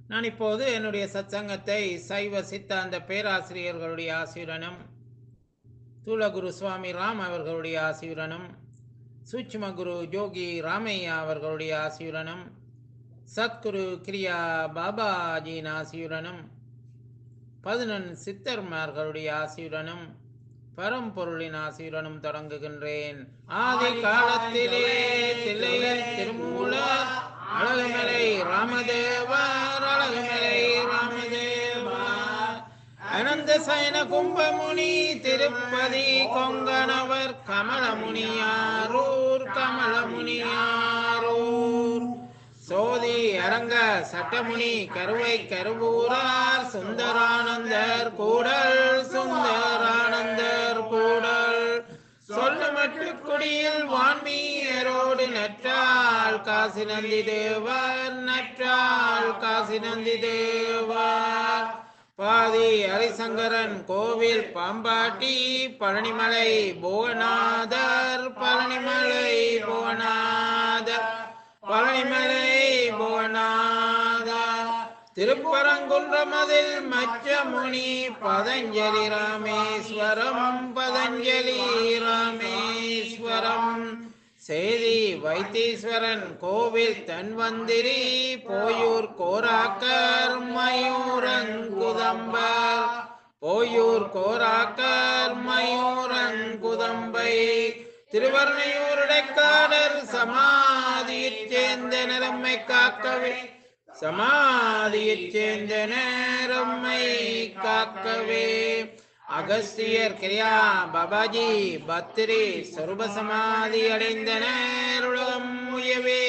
நான் இப்போது என்னுடைய சத்சங்கத்தை சைவ சித்தாந்த பேராசிரியர்களுடைய ஆசியுடனும் தூலகுரு சுவாமி ராம் அவர்களுடைய ஆசியுடனும் சூட்சும குரு ஜோகி ராமையா அவர்களுடைய ஆசியுடனும் சத்குரு கிரியா பாபாஜியின் ஆசியுடனும் பதினொன் சித்தர்மார்களுடைய ஆசியுடனும் பரம்பொருளின் ஆசியுடனும் தொடங்குகின்றேன் ஆதி காலத்திலே தில்லையில் திருமூல அழகுமலை ராமதேவர் அழகுமலை ராமதேவர் அனந்த சயன கும்பமுனி திருப்பதி கொங்கணவர் கமலமுனியாரூர் கமலமுனியாரூர் சோதி அரங்க சட்டமுனி கருவை கருவூரார் சுந்தரானந்தர் கூடல் சுந்தரானந்தர் கூடல் சொல்லமட்டு குடியில் வான்மீரோடு நற்றால் காசி நந்தி தேவர் நற்றால் காசி நந்தி தேவர் பாதி ஹரிசங்கரன் கோவில் பாம்பாட்டி பழனிமலை புவனாதர் பழனிமலை புவனாதர் பழனிமலை புவனாதா திருப்பரங்குன்றமதில் மச்சமுனி பதஞ்சலி ராமேஸ்வரம் பதஞ்சலி ராமேஸ்வரம் சேதி வைத்தீஸ்வரன் கோவில் தன்வந்திரி போயூர் கோராக்கர் மயூரங்குதம்பர் போயூர் கோராக்கர் மயூரங்குதம்பை திருவர்ணையூருடைக்காடர் சமாதியைச் சேர்ந்த நிறம்மை காக்கவே சமாதியைச் சேர்ந்த நேரம்மை காக்கவே அகஸ்தியர் கிரியா பாபாஜி பத்திரி சொருப சமாதி அடைந்த நேருளம் உயவே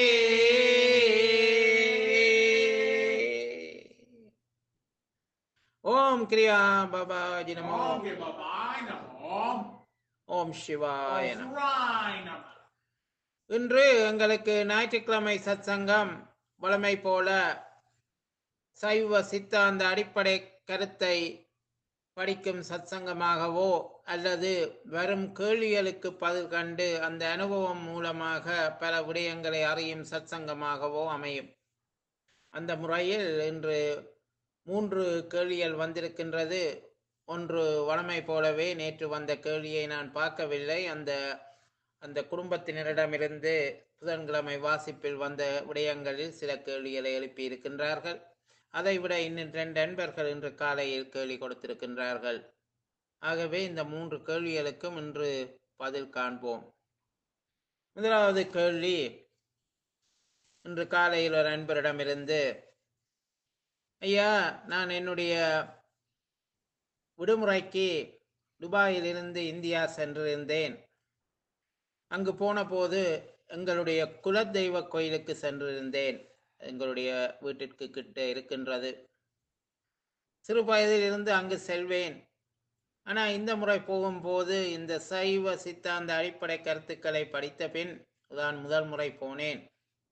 ஓம் கிரியா பாபாஜி நமோ ஓம் பாபாய் நமோ ஓம் சிவாய ஓம் நமோ சிவாய் நமோ இன்று எங்களுக்கு ஞாயிற்றுக்கிழமை சத்சங்கம் வழமை போல சைவ சித்தாந்த அடிப்படை கருத்தை படிக்கும் சத்சங்கமாகவோ அல்லது வரும் கேள்விகளுக்கு பதில் கண்டு அந்த அனுபவம் மூலமாக பல விடயங்களை அறியும் சத்சங்கமாகவோ அமையும் அந்த முறையில் இன்று மூன்று கேள்விகள் வந்திருக்கின்றது ஒன்று வழமை போலவே நேற்று வந்த கேள்வியை நான் பார்க்கவில்லை அந்த அந்த குடும்பத்தினரிடமிருந்து புதன்கிழமை வாசிப்பில் வந்த விடயங்களில் சில கேள்விகளை எழுப்பி இருக்கின்றார்கள் அதைவிட இன்னும் ரெண்டு நண்பர்கள் இன்று காலையில் கேள்வி கொடுத்திருக்கின்றார்கள் ஆகவே இந்த மூன்று கேள்விகளுக்கும் இன்று பதில் காண்போம் முதலாவது கேள்வி இன்று காலையில் ஒரு நண்பரிடமிருந்து ஐயா நான் என்னுடைய விடுமுறைக்கு துபாயிலிருந்து இந்தியா சென்றிருந்தேன் அங்கு போன போது எங்களுடைய குலதெய்வ கோயிலுக்கு சென்றிருந்தேன் எங்களுடைய வீட்டிற்கு கிட்ட இருக்கின்றது சிறு வயதில் இருந்து அங்கு செல்வேன் ஆனால் இந்த முறை போகும்போது இந்த சைவ சித்தாந்த அடிப்படை கருத்துக்களை படித்த பின் தான் முதல் முறை போனேன்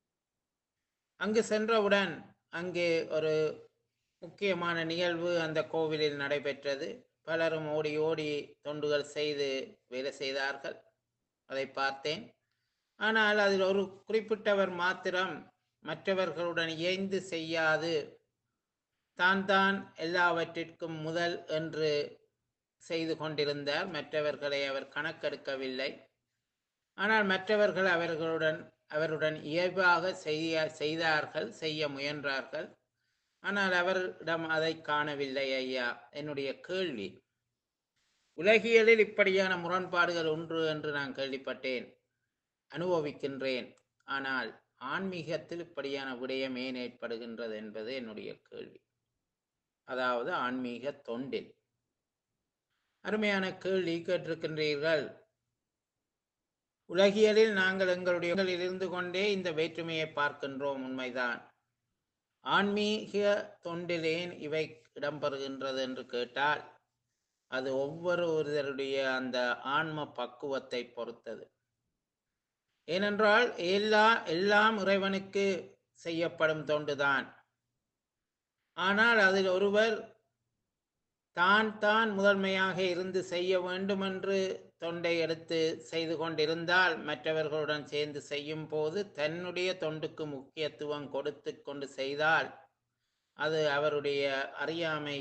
அங்கு சென்றவுடன் அங்கே ஒரு முக்கியமான நிகழ்வு அந்த கோவிலில் நடைபெற்றது பலரும் ஓடி ஓடி தொண்டுகள் செய்து வேலை செய்தார்கள் அதை பார்த்தேன் ஆனால் அதில் ஒரு குறிப்பிட்டவர் மாத்திரம் மற்றவர்களுடன் இயைந்து செய்யாது தான் தான் எல்லாவற்றிற்கும் முதல் என்று செய்து கொண்டிருந்தார் மற்றவர்களை அவர் கணக்கெடுக்கவில்லை ஆனால் மற்றவர்கள் அவர்களுடன் அவருடன் இயல்பாக செய்ய செய்தார்கள் செய்ய முயன்றார்கள் ஆனால் அவரிடம் அதை காணவில்லை ஐயா என்னுடைய கேள்வி உலகியலில் இப்படியான முரண்பாடுகள் உண்டு என்று நான் கேள்விப்பட்டேன் அனுபவிக்கின்றேன் ஆனால் ஆன்மீகத்தில் இப்படியான விடயம் ஏன் ஏற்படுகின்றது என்பது என்னுடைய கேள்வி அதாவது ஆன்மீக தொண்டில் அருமையான கேள்வி கேட்டிருக்கின்றீர்கள் உலகியலில் நாங்கள் எங்களுடைய இருந்து கொண்டே இந்த வேற்றுமையை பார்க்கின்றோம் உண்மைதான் ஆன்மீக தொண்டில் ஏன் இவை இடம்பெறுகின்றது என்று கேட்டால் அது ஒவ்வொருவருடைய அந்த ஆன்ம பக்குவத்தை பொறுத்தது ஏனென்றால் எல்லா எல்லாம் இறைவனுக்கு செய்யப்படும் தொண்டுதான் ஆனால் அதில் ஒருவர் தான் தான் முதன்மையாக இருந்து செய்ய வேண்டுமென்று தொண்டை எடுத்து செய்து கொண்டிருந்தால் மற்றவர்களுடன் சேர்ந்து செய்யும் போது தன்னுடைய தொண்டுக்கு முக்கியத்துவம் கொடுத்து கொண்டு செய்தால் அது அவருடைய அறியாமை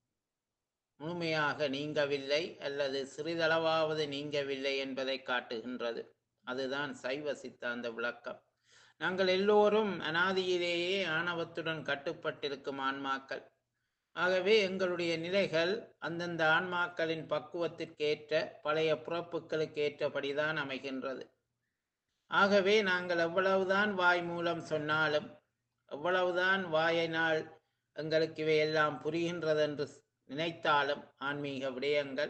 முழுமையாக நீங்கவில்லை அல்லது சிறிதளவாவது நீங்கவில்லை என்பதை காட்டுகின்றது அதுதான் சைவ சித்தாந்த விளக்கம் நாங்கள் எல்லோரும் அனாதியிலேயே ஆணவத்துடன் கட்டுப்பட்டிருக்கும் ஆன்மாக்கள் ஆகவே எங்களுடைய நிலைகள் அந்தந்த ஆன்மாக்களின் பக்குவத்திற்கேற்ற பழைய பிறப்புகளுக்கு ஏற்றபடிதான் அமைகின்றது ஆகவே நாங்கள் எவ்வளவுதான் வாய் மூலம் சொன்னாலும் எவ்வளவுதான் வாயினால் எங்களுக்கு இவை எல்லாம் புரிகின்றது என்று நினைத்தாலும் ஆன்மீக விடயங்கள்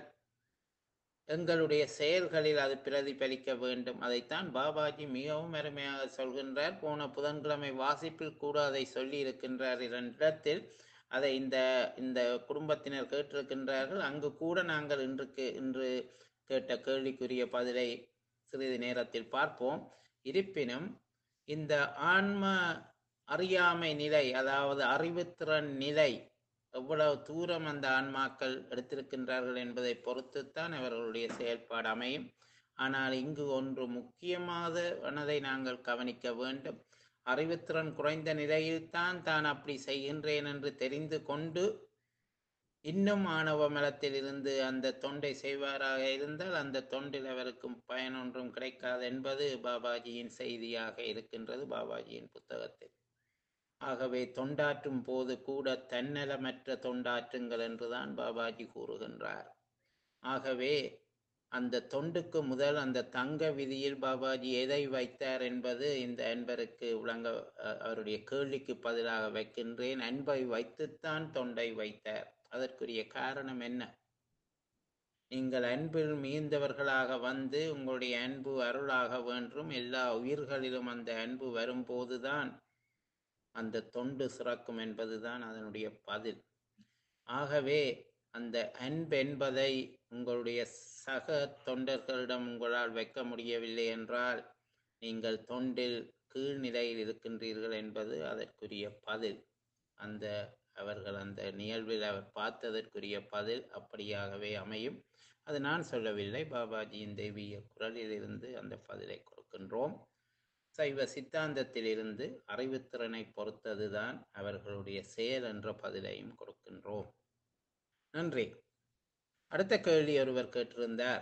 எங்களுடைய செயல்களில் அது பிரதிபலிக்க வேண்டும் அதைத்தான் பாபாஜி மிகவும் அருமையாக சொல்கின்றார் போன புதன்கிழமை வாசிப்பில் கூட அதை சொல்லி இருக்கின்றார் இரண்டிடத்தில் அதை இந்த இந்த குடும்பத்தினர் கேட்டிருக்கின்றார்கள் அங்கு கூட நாங்கள் இன்றுக்கு இன்று கேட்ட கேள்விக்குரிய பதிலை சிறிது நேரத்தில் பார்ப்போம் இருப்பினும் இந்த ஆன்ம அறியாமை நிலை அதாவது அறிவுத்திறன் நிலை எவ்வளவு தூரம் அந்த ஆன்மாக்கள் எடுத்திருக்கின்றார்கள் என்பதை பொறுத்துத்தான் அவர்களுடைய செயல்பாடு அமையும் ஆனால் இங்கு ஒன்று முக்கியமானதை நாங்கள் கவனிக்க வேண்டும் அறிவுத்திறன் குறைந்த நிலையில்தான் தான் அப்படி செய்கின்றேன் என்று தெரிந்து கொண்டு இன்னும் ஆணவ மலத்தில் இருந்து அந்த தொண்டை செய்வாராக இருந்தால் அந்த தொண்டில் அவருக்கும் பயனொன்றும் கிடைக்காது என்பது பாபாஜியின் செய்தியாக இருக்கின்றது பாபாஜியின் புத்தகத்தில் ஆகவே தொண்டாற்றும் போது கூட தன்னலமற்ற தொண்டாற்றுங்கள் என்றுதான் பாபாஜி கூறுகின்றார் ஆகவே அந்த தொண்டுக்கு முதல் அந்த தங்க விதியில் பாபாஜி எதை வைத்தார் என்பது இந்த அன்பருக்கு விளங்க அஹ், அவருடைய கேள்விக்கு பதிலாக வைக்கின்றேன் அன்பை வைத்துத்தான் தொண்டை வைத்தார் அதற்குரிய காரணம் என்ன நீங்கள் அன்பில் மீந்தவர்களாக வந்து உங்களுடைய அன்பு அருளாக வேண்டும் எல்லா உயிர்களிலும் அந்த அன்பு வரும்போதுதான் அந்த தொண்டு சிறக்கும் என்பதுதான் அதனுடைய பதில் ஆகவே அந்த அன்பு என்பதை உங்களுடைய சக தொண்டர்களிடம் உங்களால் வைக்க முடியவில்லை என்றால் நீங்கள் தொண்டில் கீழ்நிலையில் இருக்கின்றீர்கள் என்பது அதற்குரிய பதில் அந்த அவர்கள் அந்த நிகழ்வில் அவர் பார்த்ததற்குரிய பதில் அப்படியாகவே அமையும் அது நான் சொல்லவில்லை பாபாஜியின் தெய்வீக குரலில் இருந்து அந்த பதிலை கொடுக்கின்றோம் சைவ சித்தாந்தத்திலிருந்து அறிவுத்திறனை பொறுத்ததுதான் அவர்களுடைய செயல் என்ற பதிலையும் கொடுக்கின்றோம் நன்றி அடுத்த கேள்வி ஒருவர் கேட்டிருந்தார்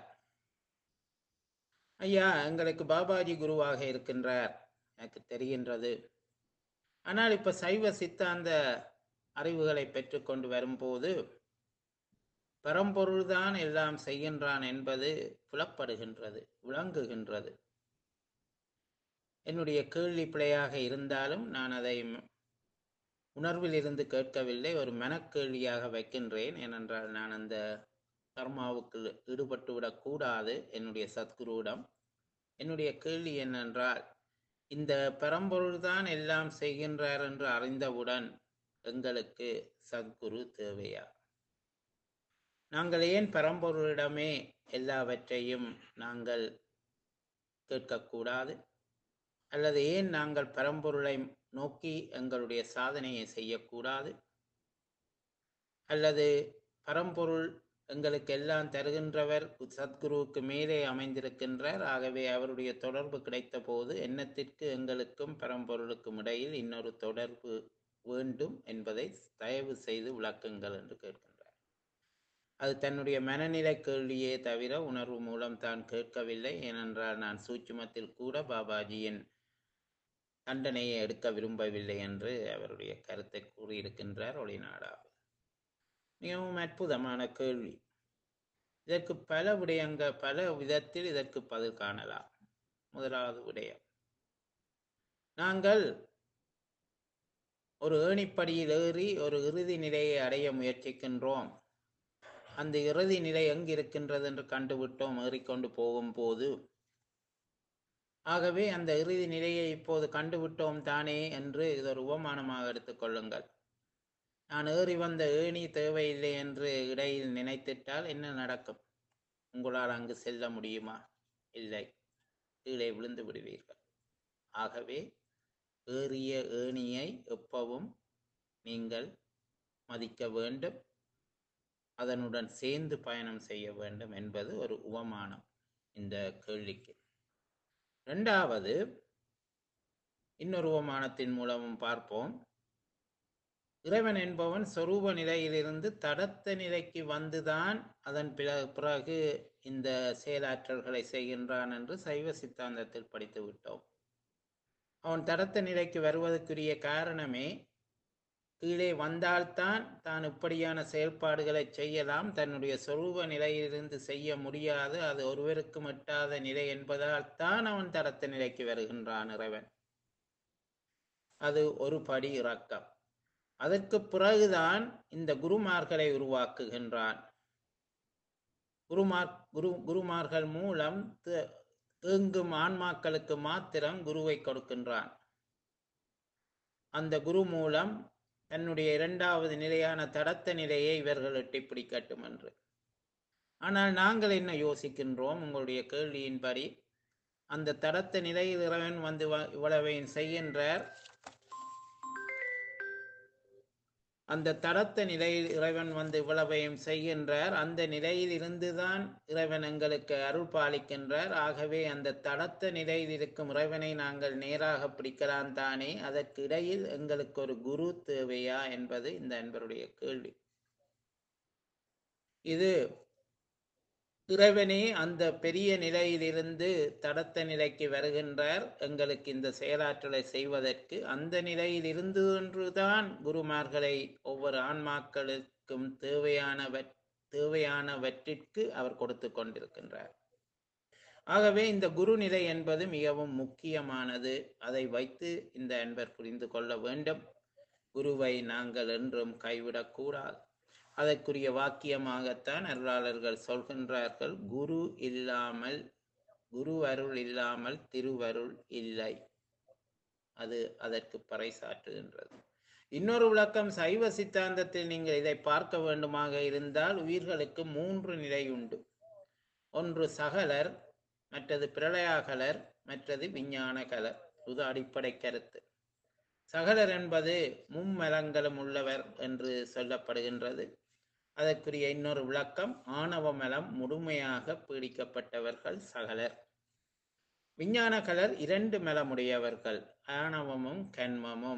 ஐயா எங்களுக்கு பாபாஜி குருவாக இருக்கின்றார் எனக்கு தெரிகின்றது ஆனால் இப்ப சைவ சித்தாந்த அறிவுகளை பெற்றுக்கொண்டு வரும்போது பரம்பொருள்தான் எல்லாம் செய்கின்றான் என்பது புலப்படுகின்றது விளங்குகின்றது என்னுடைய கேள்வி பிழையாக இருந்தாலும் நான் அதை ம- உணர்வில் இருந்து கேட்கவில்லை ஒரு மனக்கேள்வியாக வைக்கின்றேன் ஏனென்றால் நான் அந்த கர்மாவுக்கு ஈடுபட்டு விடக்கூடாது என்னுடைய சத்குருவிடம் என்னுடைய கேள்வி என்னென்றால் இந்த பரம்பொருள்தான் எல்லாம் செய்கின்றார் என்று அறிந்தவுடன் எங்களுக்கு சத்குரு தேவையா நாங்கள் ஏன் பரம்பொருளிடமே எல்லாவற்றையும் நாங்கள் கேட்கக்கூடாது அல்லது ஏன் நாங்கள் பரம்பொருளை நோக்கி எங்களுடைய சாதனையை செய்யக்கூடாது அல்லது பரம்பொருள் எங்களுக்கு எல்லாம் தருகின்றவர் சத்குருவுக்கு மேலே அமைந்திருக்கின்றார் ஆகவே அவருடைய தொடர்பு கிடைத்த போது எண்ணத்திற்கு எங்களுக்கும் பரம்பொருளுக்கும் இடையில் இன்னொரு தொடர்பு வேண்டும் என்பதை தயவு செய்து விளக்குங்கள் என்று கேட்கின்றார் அது தன்னுடைய மனநிலை கேள்வியே தவிர உணர்வு மூலம் தான் கேட்கவில்லை ஏனென்றால் நான் சூட்சுமத்தில் கூட பாபாஜியின் தண்டனையை எடுக்க விரும்பவில்லை என்று அவருடைய கருத்தை கூறியிருக்கின்றார் ஒளிநாடாவில் மிகவும் அற்புதமான கேள்வி இதற்கு பல விடயங்க பல விதத்தில் இதற்கு பதில் காணலாம் முதலாவது விடயம் நாங்கள் ஒரு ஏணிப்படியில் ஏறி ஒரு இறுதி நிலையை அடைய முயற்சிக்கின்றோம் அந்த இறுதி நிலை எங்கு இருக்கின்றது என்று கண்டுவிட்டோம் ஏறிக்கொண்டு போகும்போது ஆகவே அந்த இறுதி நிலையை இப்போது கண்டுவிட்டோம் தானே என்று இது ஒரு உபமானமாக எடுத்துக்கொள்ளுங்கள் நான் ஏறி வந்த ஏணி தேவையில்லை என்று இடையில் நினைத்திட்டால் என்ன நடக்கும் உங்களால் அங்கு செல்ல முடியுமா இல்லை கீழே விழுந்து விடுவீர்கள் ஆகவே ஏறிய ஏணியை எப்பவும் நீங்கள் மதிக்க வேண்டும் அதனுடன் சேர்ந்து பயணம் செய்ய வேண்டும் என்பது ஒரு உவமானம் இந்த கேள்விக்கு இரண்டாவது இன்னொரு உவமானத்தின் மூலமும் பார்ப்போம் இறைவன் என்பவன் சொரூப நிலையிலிருந்து தடத்த நிலைக்கு வந்துதான் அதன் பிற- பிறகு இந்த செயலாற்றல்களை செய்கின்றான் என்று சைவ சித்தாந்தத்தில் படித்து விட்டோம் அவன் தடத்த நிலைக்கு வருவதற்குரிய காரணமே கீழே வந்தால்தான் தான் இப்படியான செயல்பாடுகளை செய்யலாம் தன்னுடைய சொரூப நிலையிலிருந்து செய்ய முடியாது அது ஒருவருக்கும் எட்டாத நிலை என்பதால் தான் அவன் தடத்த நிலைக்கு வருகின்றான் இறைவன் அது ஒரு படி இறக்கம் அதற்கு பிறகுதான் இந்த குருமார்களை உருவாக்குகின்றான் குருமார் குரு குருமார்கள் மூலம் த- எங்கும் ஆன்மாக்களுக்கு மாத்திரம் குருவை கொடுக்கின்றான் அந்த குரு மூலம் தன்னுடைய இரண்டாவது நிலையான தடத்த நிலையை இவர்கள் எட்டி பிடிக்கட்டும் என்று ஆனால் நாங்கள் என்ன யோசிக்கின்றோம் உங்களுடைய கேள்வியின்படி அந்த தடத்த நிலையில் இறைவன் வந்து வ- இவ்வளவையும் செய்கின்றார் அந்த தடத்த நிலையில் இறைவன் வந்து இவ்வளவையும் செய்கின்றார் அந்த நிலையில் இருந்துதான் இறைவன் எங்களுக்கு அருள் பாலிக்கின்றார் ஆகவே அந்த தடத்த நிலையில் இருக்கும் இறைவனை நாங்கள் நேராக பிடிக்கலாம் தானே அதற்கு இடையில் எங்களுக்கு ஒரு குரு தேவையா என்பது இந்த அன்பருடைய கேள்வி இது இறைவனே அந்த பெரிய நிலையிலிருந்து தடத்த நிலைக்கு வருகின்றார் எங்களுக்கு இந்த செயலாற்றலை செய்வதற்கு அந்த நிலையில் இருந்து ஒன்றுதான் குருமார்களை ஒவ்வொரு ஆன்மாக்களுக்கும் தேவையானவற் தேவையானவற்றிற்கு அவர் கொடுத்து கொண்டிருக்கின்றார் ஆகவே இந்த குருநிலை என்பது மிகவும் முக்கியமானது அதை வைத்து இந்த அன்பர் புரிந்து கொள்ள வேண்டும் குருவை நாங்கள் என்றும் கைவிடக்கூடாது அதற்குரிய வாக்கியமாகத்தான் அருளாளர்கள் சொல்கின்றார்கள் குரு இல்லாமல் குரு அருள் இல்லாமல் திருவருள் இல்லை அது அதற்கு பறைசாற்றுகின்றது இன்னொரு விளக்கம் சைவ சித்தாந்தத்தில் நீங்கள் இதை பார்க்க வேண்டுமாக இருந்தால் உயிர்களுக்கு மூன்று நிலை உண்டு ஒன்று சகலர் மற்றது பிரளயாகலர் மற்றது விஞ்ஞான கலர் இது அடிப்படை கருத்து சகலர் என்பது மும்மலங்களும் உள்ளவர் என்று சொல்லப்படுகின்றது அதற்குரிய இன்னொரு விளக்கம் ஆணவ மலம் முழுமையாக பீடிக்கப்பட்டவர்கள் சகலர் விஞ்ஞான கலர் இரண்டு மலமுடையவர்கள் ஆணவமும் கண்மமும்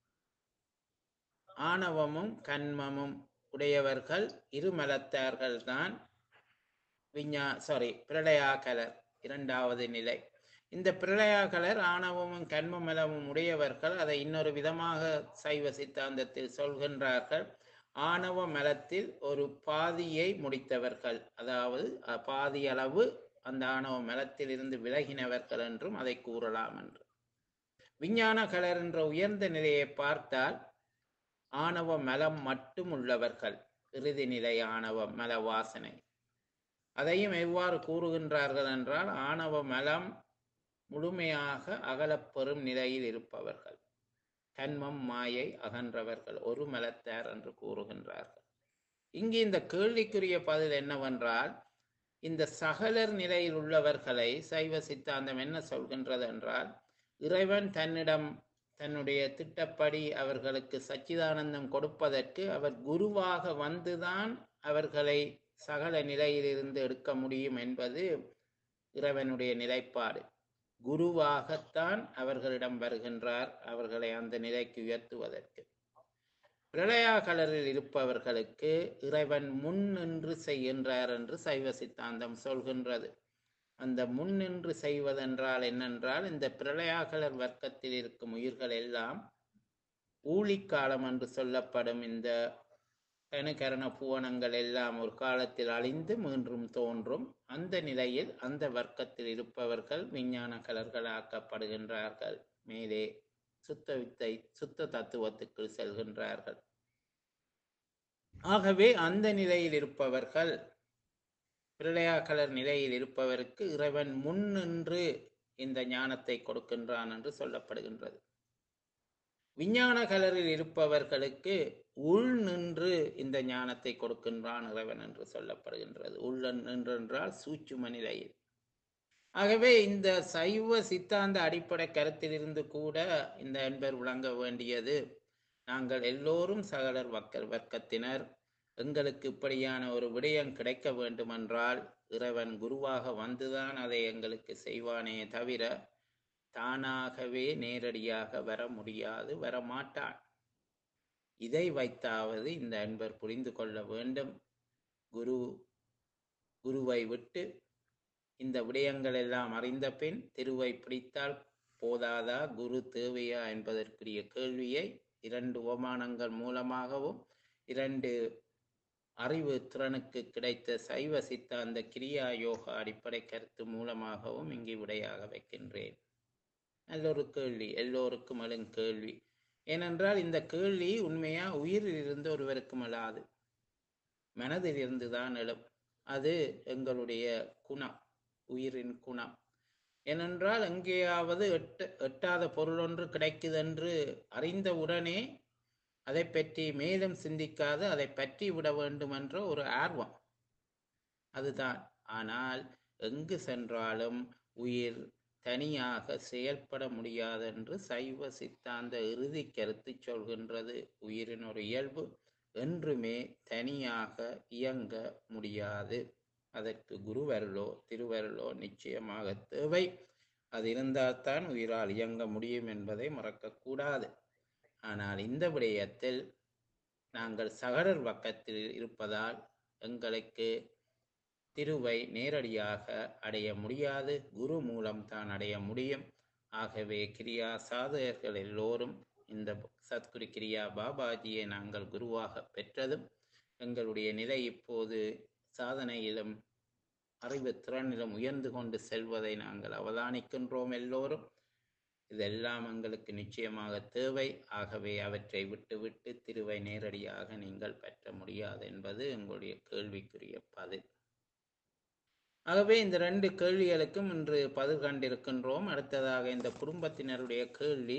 ஆணவமும் கண்மமும் உடையவர்கள் இருமலத்தார்கள் தான் விஞ்ஞா சாரி பிரளயாகலர் இரண்டாவது நிலை இந்த பிரளயாகலர் ஆணவமும் கண்மமலமும் உடையவர்கள் அதை இன்னொரு விதமாக சைவ சித்தாந்தத்தில் சொல்கின்றார்கள் ஆணவ மலத்தில் ஒரு பாதியை முடித்தவர்கள் அதாவது அஹ், பாதி அளவு அந்த ஆணவ மலத்தில் இருந்து விலகினவர்கள் என்றும் அதை கூறலாம் என்று விஞ்ஞான கலர் என்ற உயர்ந்த நிலையை பார்த்தால் ஆணவ மலம் மட்டும் உள்ளவர்கள் இறுதி நிலை ஆணவ மல வாசனை அதையும் எவ்வாறு கூறுகின்றார்கள் என்றால் ஆணவ மலம் முழுமையாக அகலப்பெறும் நிலையில் இருப்பவர்கள் கண்மம் மாயை அகன்றவர்கள் ஒரு மலத்தார் என்று கூறுகின்றார்கள் இங்கு இந்த கேள்விக்குரிய பதில் என்னவென்றால் இந்த சகலர் நிலையில் உள்ளவர்களை சைவ சித்தாந்தம் என்ன சொல்கின்றது என்றால் இறைவன் தன்னிடம் தன்னுடைய திட்டப்படி அவர்களுக்கு சச்சிதானந்தம் கொடுப்பதற்கு அவர் குருவாக வந்துதான் அவர்களை சகல நிலையிலிருந்து எடுக்க முடியும் என்பது இறைவனுடைய நிலைப்பாடு குருவாகத்தான் அவர்களிடம் வருகின்றார் அவர்களை அந்த நிலைக்கு உயர்த்துவதற்கு பிரளயாகலரில் இருப்பவர்களுக்கு இறைவன் முன் நின்று செய்கின்றார் என்று சைவ சித்தாந்தம் சொல்கின்றது அந்த முன் நின்று செய்வதென்றால் என்னென்றால் இந்த பிரளயாகலர் வர்க்கத்தில் இருக்கும் உயிர்கள் எல்லாம் ஊழிக்காலம் என்று சொல்லப்படும் இந்த கணுகரண புவனங்கள் எல்லாம் ஒரு காலத்தில் அழிந்து மீண்டும் தோன்றும் அந்த நிலையில் அந்த வர்க்கத்தில் இருப்பவர்கள் விஞ்ஞான கலர்களாக்கப்படுகின்றார்கள் மேலே சுத்த வித்தை சுத்த தத்துவத்துக்குள் செல்கின்றார்கள் ஆகவே அந்த நிலையில் இருப்பவர்கள் பிரளயாகலர் நிலையில் இருப்பவருக்கு இறைவன் முன் நின்று இந்த ஞானத்தை கொடுக்கின்றான் என்று சொல்லப்படுகின்றது விஞ்ஞான கலரில் இருப்பவர்களுக்கு உள் நின்று இந்த ஞானத்தை கொடுக்கின்றான் இறைவன் என்று சொல்லப்படுகின்றது உள் நின்றென்றால் சூட்சும நிலையில் ஆகவே இந்த சைவ சித்தாந்த அடிப்படை கருத்திலிருந்து கூட இந்த அன்பர் விளங்க வேண்டியது நாங்கள் எல்லோரும் சகலர் வக்கர் வர்க்கத்தினர் எங்களுக்கு இப்படியான ஒரு விடயம் கிடைக்க வேண்டுமென்றால் இறைவன் குருவாக வந்துதான் அதை எங்களுக்கு செய்வானே தவிர தானாகவே நேரடியாக வர முடியாது வரமாட்டான் இதை வைத்தாவது இந்த அன்பர் புரிந்து கொள்ள வேண்டும் குரு குருவை விட்டு இந்த விடயங்கள் எல்லாம் அறிந்த பின் திருவை பிடித்தால் போதாதா குரு தேவையா என்பதற்குரிய கேள்வியை இரண்டு உபமானங்கள் மூலமாகவும் இரண்டு அறிவு திறனுக்கு கிடைத்த சைவ சித்தாந்த கிரியா யோகா அடிப்படை கருத்து மூலமாகவும் இங்கு விடையாக வைக்கின்றேன் நல்ல ஒரு கேள்வி எல்லோருக்கும் எழும் கேள்வி ஏனென்றால் இந்த கேள்வி உண்மையா உயிரில் இருந்து ஒருவருக்கும் எழாது மனதில் இருந்து தான் எழும் அது எங்களுடைய குணம் உயிரின் குணம் ஏனென்றால் எங்கேயாவது எட்ட எட்டாத பொருள் ஒன்று கிடைக்குதென்று அறிந்தவுடனே அதை பற்றி மேலும் சிந்திக்காது அதை பற்றி விட வேண்டும் என்ற ஒரு ஆர்வம் அதுதான் ஆனால் எங்கு சென்றாலும் உயிர் தனியாக செயல்பட முடியாது என்று சைவ சித்தாந்த இறுதி கருத்து சொல்கின்றது உயிரின் ஒரு இயல்பு என்றுமே தனியாக இயங்க முடியாது அதற்கு குருவருளோ திருவருளோ நிச்சயமாக தேவை அது இருந்தால்தான் உயிரால் இயங்க முடியும் என்பதை மறக்கக்கூடாது ஆனால் இந்த விடயத்தில் நாங்கள் சகடர் பக்கத்தில் இருப்பதால் எங்களுக்கு திருவை நேரடியாக அடைய முடியாது குரு மூலம் தான் அடைய முடியும் ஆகவே கிரியா சாதகர்கள் எல்லோரும் இந்த சத்குரு கிரியா பாபாஜியை நாங்கள் குருவாக பெற்றதும் எங்களுடைய நிலை இப்போது சாதனையிலும் அறிவு திறனிலும் உயர்ந்து கொண்டு செல்வதை நாங்கள் அவதானிக்கின்றோம் எல்லோரும் இதெல்லாம் எங்களுக்கு நிச்சயமாக தேவை ஆகவே அவற்றை விட்டுவிட்டு திருவை நேரடியாக நீங்கள் பெற்ற முடியாது என்பது எங்களுடைய கேள்விக்குரிய பதில் ஆகவே இந்த ரெண்டு கேள்விகளுக்கும் இன்று பதில் கண்டிருக்கின்றோம் அடுத்ததாக இந்த குடும்பத்தினருடைய கேள்வி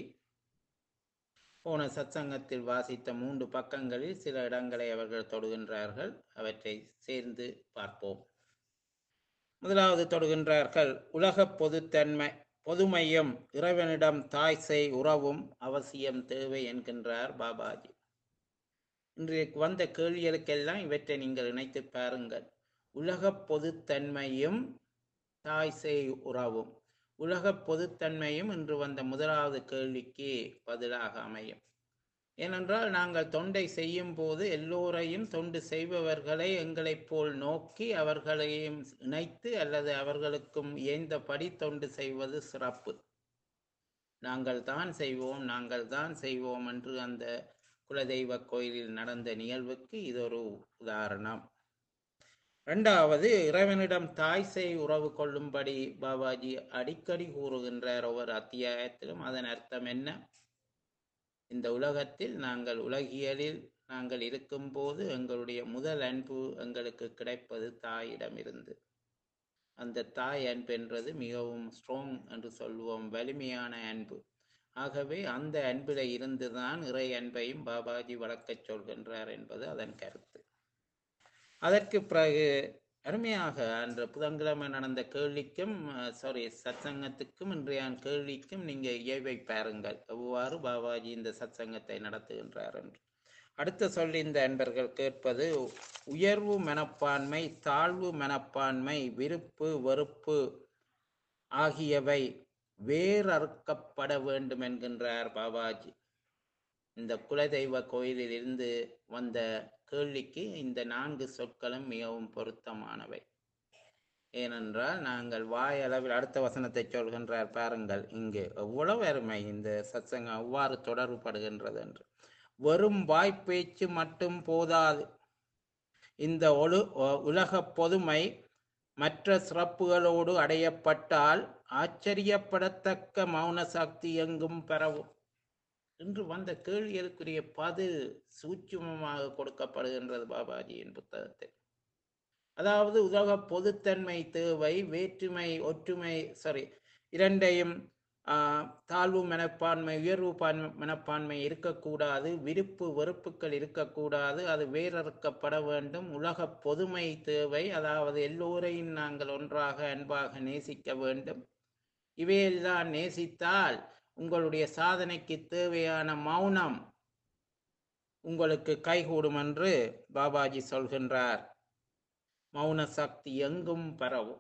போன சத்சங்கத்தில் வாசித்த மூன்று பக்கங்களில் சில இடங்களை அவர்கள் தொடுகின்றார்கள் அவற்றை சேர்ந்து பார்ப்போம் முதலாவது தொடுகின்றார்கள் உலக பொதுத்தன்மை பொதுமையும் இறைவனிடம் தாய் செய் உறவும் அவசியம் தேவை என்கின்றார் பாபாஜி இன்றைக்கு வந்த கேள்விகளுக்கெல்லாம் இவற்றை நீங்கள் இணைத்து பாருங்கள் உலக பொதுத்தன்மையும் தாய் செய் உறவும் உலக பொதுத்தன்மையும் இன்று வந்த முதலாவது கேள்விக்கு பதிலாக அமையும் ஏனென்றால் நாங்கள் தொண்டை செய்யும் போது எல்லோரையும் தொண்டு செய்பவர்களை எங்களைப் போல் நோக்கி அவர்களையும் இணைத்து அல்லது அவர்களுக்கும் இயந்தபடி தொண்டு செய்வது சிறப்பு நாங்கள் தான் செய்வோம் நாங்கள் தான் செய்வோம் என்று அந்த குலதெய்வ கோயிலில் நடந்த நிகழ்வுக்கு இது ஒரு உதாரணம் இரண்டாவது இறைவனிடம் தாய் செய் உறவு கொள்ளும்படி பாபாஜி அடிக்கடி கூறுகின்றார் ஒவ்வொரு அத்தியாயத்திலும் அதன் அர்த்தம் என்ன இந்த உலகத்தில் நாங்கள் உலகியலில் நாங்கள் இருக்கும்போது எங்களுடைய முதல் அன்பு எங்களுக்கு கிடைப்பது தாயிடமிருந்து அந்த தாய் அன்பு என்றது மிகவும் ஸ்ட்ராங் என்று சொல்லுவோம் வலிமையான அன்பு ஆகவே அந்த அன்பில் இருந்துதான் இறை அன்பையும் பாபாஜி வளர்க்கச் சொல்கின்றார் என்பது அதன் கருத்து அதற்கு பிறகு அருமையாக அன்று புதன்கிழமை நடந்த கேள்விக்கும் சாரி சத்சங்கத்துக்கும் இன்றைய கேள்விக்கும் நீங்க இயல்பை பாருங்கள் எவ்வாறு பாபாஜி இந்த சத்சங்கத்தை நடத்துகின்றார் என்று அடுத்த சொல்லி இந்த அன்பர்கள் கேட்பது உயர்வு மனப்பான்மை தாழ்வு மனப்பான்மை விருப்பு வெறுப்பு ஆகியவை வேறறுக்கப்பட வேண்டும் என்கின்றார் பாபாஜி இந்த குலதெய்வ கோயிலில் இருந்து வந்த கேள்விக்கு இந்த நான்கு சொற்களும் மிகவும் பொருத்தமானவை ஏனென்றால் நாங்கள் வாய் அளவில் அடுத்த வசனத்தை சொல்கின்றார் பாருங்கள் இங்கு எவ்வளவு அருமை இந்த சத்சங்கம் எவ்வாறு தொடர்புபடுகின்றது என்று வெறும் வாய்ப்பேச்சு மட்டும் போதாது இந்த ஒழு உலக பொதுமை மற்ற சிறப்புகளோடு அடையப்பட்டால் ஆச்சரியப்படத்தக்க மௌன சக்தி எங்கும் பெறவும் இன்று வந்த கேள்விகளுக்குரிய பதில் சூட்சுமமாக கொடுக்கப்படுகின்றது பாபாஜியின் புத்தகத்தில் அதாவது உலக பொதுத்தன்மை தேவை வேற்றுமை ஒற்றுமை சாரி இரண்டையும் தாழ்வு மனப்பான்மை உயர்வு பான்மை மனப்பான்மை இருக்கக்கூடாது விருப்பு வெறுப்புகள் இருக்கக்கூடாது அது வேறறுக்கப்பட வேண்டும் உலக பொதுமை தேவை அதாவது எல்லோரையும் நாங்கள் ஒன்றாக அன்பாக நேசிக்க வேண்டும் இவையெல்லாம் நேசித்தால் உங்களுடைய சாதனைக்கு தேவையான மௌனம் உங்களுக்கு கைகூடும் என்று பாபாஜி சொல்கின்றார் மௌன சக்தி எங்கும் பரவும்